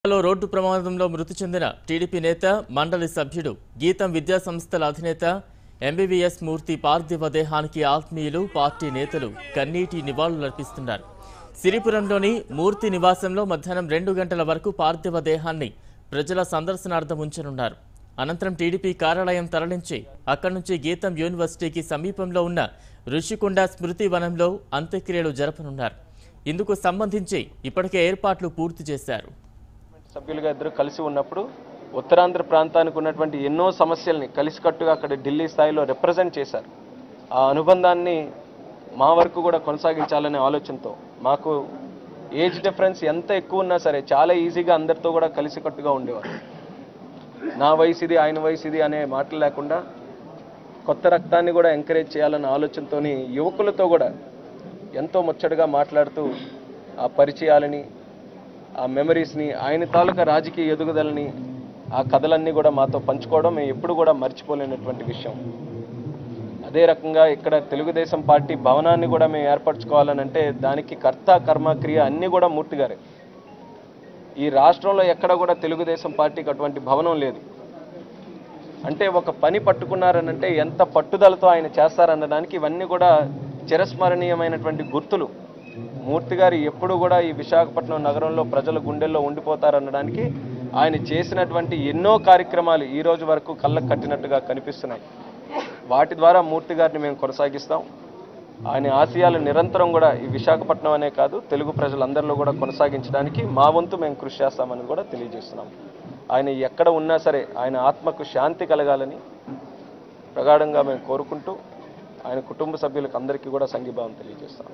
లో రోడ్డు ప్రమాదంలో మృతి చెందిన టీడీపీ నేత మండలి సభ్యుడు గీతం విద్యా సంస్థల అధినేత ఎంబీబీఎస్ మూర్తి పార్థివ దేహానికి ఆత్మీయులు పార్టీ నేతలు కన్నీటి నివాళులర్పిస్తున్నారు సిరిపురంలోని మూర్తి నివాసంలో మధ్యాహ్నం రెండు గంటల వరకు పార్థివ దేహాన్ని ప్రజల సందర్శనార్థం ఉంచనున్నారు అనంతరం టీడీపీ కార్యాలయం తరలించి అక్కడి నుంచి గీతం యూనివర్సిటీకి సమీపంలో ఉన్న ఋషికొండ స్మృతి వనంలో అంత్యక్రియలు జరపనున్నారు ఇందుకు సంబంధించి ఇప్పటికే ఏర్పాట్లు పూర్తి చేశారు సభ్యులుగా ఇద్దరు కలిసి ఉన్నప్పుడు ఉత్తరాంధ్ర ప్రాంతానికి ఉన్నటువంటి ఎన్నో సమస్యల్ని కలిసికట్టుగా అక్కడ ఢిల్లీ స్థాయిలో రిప్రజెంట్ చేశారు ఆ అనుబంధాన్ని మా వరకు కూడా కొనసాగించాలనే ఆలోచనతో మాకు ఏజ్ డిఫరెన్స్ ఎంత ఎక్కువ ఉన్నా సరే చాలా ఈజీగా అందరితో కూడా కలిసికట్టుగా ఉండేవారు నా వయసు ఇది ఆయన వయసు ఇది అనే మాటలు లేకుండా కొత్త రక్తాన్ని కూడా ఎంకరేజ్ చేయాలన్న ఆలోచనతోని యువకులతో కూడా ఎంతో ముచ్చటగా మాట్లాడుతూ ఆ పరిచయాలని ఆ మెమరీస్ని ఆయన తాలూకా రాజకీయ ఎదుగుదలని ఆ కథలన్నీ కూడా మాతో పంచుకోవడం మేము ఎప్పుడు కూడా మర్చిపోలేనటువంటి విషయం అదే రకంగా ఇక్కడ తెలుగుదేశం పార్టీ భవనాన్ని కూడా మేము ఏర్పరచుకోవాలని అంటే దానికి కర్త కర్మ క్రియ అన్నీ కూడా మూర్తి గారే ఈ రాష్ట్రంలో ఎక్కడ కూడా తెలుగుదేశం పార్టీకి అటువంటి భవనం లేదు అంటే ఒక పని పట్టుకున్నారనంటే ఎంత పట్టుదలతో ఆయన చేస్తారన్నదానికి ఇవన్నీ కూడా చిరస్మరణీయమైనటువంటి గుర్తులు మూర్తి గారు ఎప్పుడు కూడా ఈ విశాఖపట్నం నగరంలో ప్రజల గుండెల్లో ఉండిపోతారనడానికి ఆయన చేసినటువంటి ఎన్నో కార్యక్రమాలు ఈ రోజు వరకు కళ్ళకు కట్టినట్టుగా కనిపిస్తున్నాయి వాటి ద్వారా మూర్తి గారిని మేము కొనసాగిస్తాం ఆయన ఆశయాలు నిరంతరం కూడా ఈ విశాఖపట్నం అనే కాదు తెలుగు ప్రజలందరిలో కూడా కొనసాగించడానికి మా వంతు మేము కృషి చేస్తామని కూడా తెలియజేస్తున్నాం ఆయన ఎక్కడ ఉన్నా సరే ఆయన ఆత్మకు శాంతి కలగాలని ప్రగాఢంగా మేము కోరుకుంటూ ఆయన కుటుంబ సభ్యులకు అందరికీ కూడా సంఘీభావం తెలియజేస్తాం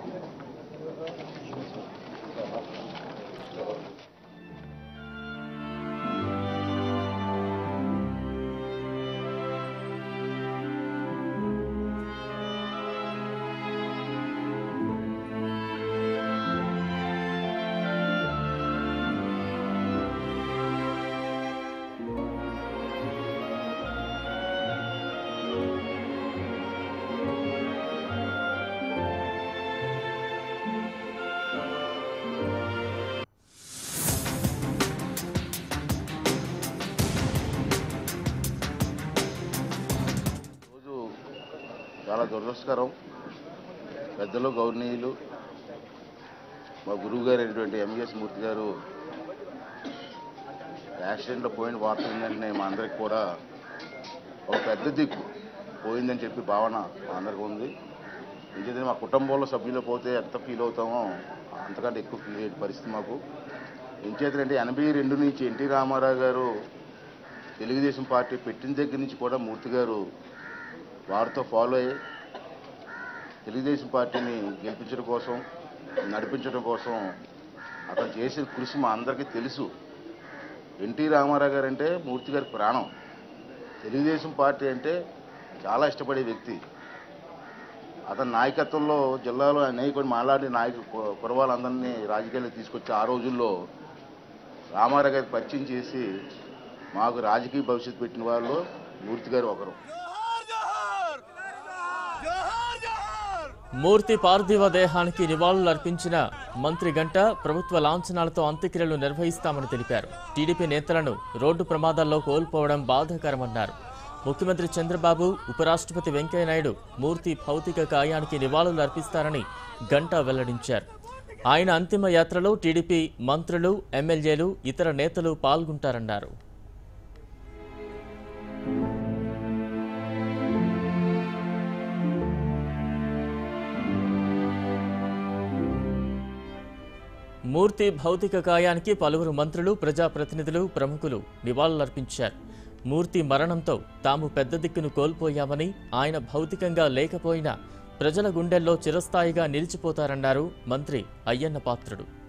రోజు చాలా దురదృష్టకరం పెద్దలు గౌరవనీయులు మా గురువు గారు అయినటువంటి ఎంవిఎస్ మూర్తి గారు యాక్సిడెంట్లో పోయిన వార్త ఏంటంటే మా అందరికి కూడా ఒక పెద్ద దిక్కు పోయిందని చెప్పి భావన మా అందరికీ ఉంది ఎందుకంటే మా కుటుంబంలో సభ్యులు పోతే ఎంత ఫీల్ అవుతామో అంతకంటే ఎక్కువ ఫీల్ అయ్యే పరిస్థితి మాకు ఎంచేతంటే ఎనభై రెండు నుంచి ఎన్టీ రామారావు గారు తెలుగుదేశం పార్టీ పెట్టిన దగ్గర నుంచి కూడా మూర్తి గారు వారితో ఫాలో అయ్యి తెలుగుదేశం పార్టీని గెలిపించడం కోసం నడిపించడం కోసం అతను చేసిన కృషి మా అందరికీ తెలుసు ఎన్టీ రామారావు గారు అంటే మూర్తి గారి ప్రాణం తెలుగుదేశం పార్టీ అంటే చాలా ఇష్టపడే వ్యక్తి అతని నాయకత్వంలో జిల్లాలో అనేక మాలాంటి నాయకు కు- కురవాళ్ళందరినీ రాజకీయాలకు తీసుకొచ్చి ఆ రోజుల్లో రామారావు గారికి పరిచయం చేసి మాకు రాజకీయ భవిష్యత్తు పెట్టిన వాళ్ళు మూర్తి గారు ఒకరు మూర్తి పార్థివ దేహానికి నివాళులర్పించిన మంత్రి గంట ప్రభుత్వ లాంఛనాలతో అంత్యక్రియలు నిర్వహిస్తామని తెలిపారు టీడీపీ నేతలను రోడ్డు ప్రమాదాల్లో కోల్పోవడం బాధాకరమన్నారు ముఖ్యమంత్రి చంద్రబాబు ఉపరాష్ట్రపతి వెంకయ్యనాయుడు మూర్తి భౌతిక కాయానికి నివాళులు అర్పిస్తారని గంట వెల్లడించారు ఆయన అంతిమ యాత్రలో టీడీపీ మంత్రులు ఎమ్మెల్యేలు ఇతర నేతలు పాల్గొంటారన్నారు మూర్తి భౌతిక కాయానికి పలువురు మంత్రులు ప్రజాప్రతినిధులు ప్రముఖులు నివాళులర్పించారు మూర్తి మరణంతో తాము పెద్ద దిక్కును కోల్పోయామని ఆయన భౌతికంగా లేకపోయినా ప్రజల గుండెల్లో చిరస్థాయిగా నిలిచిపోతారన్నారు మంత్రి అయ్యన్న పాత్రుడు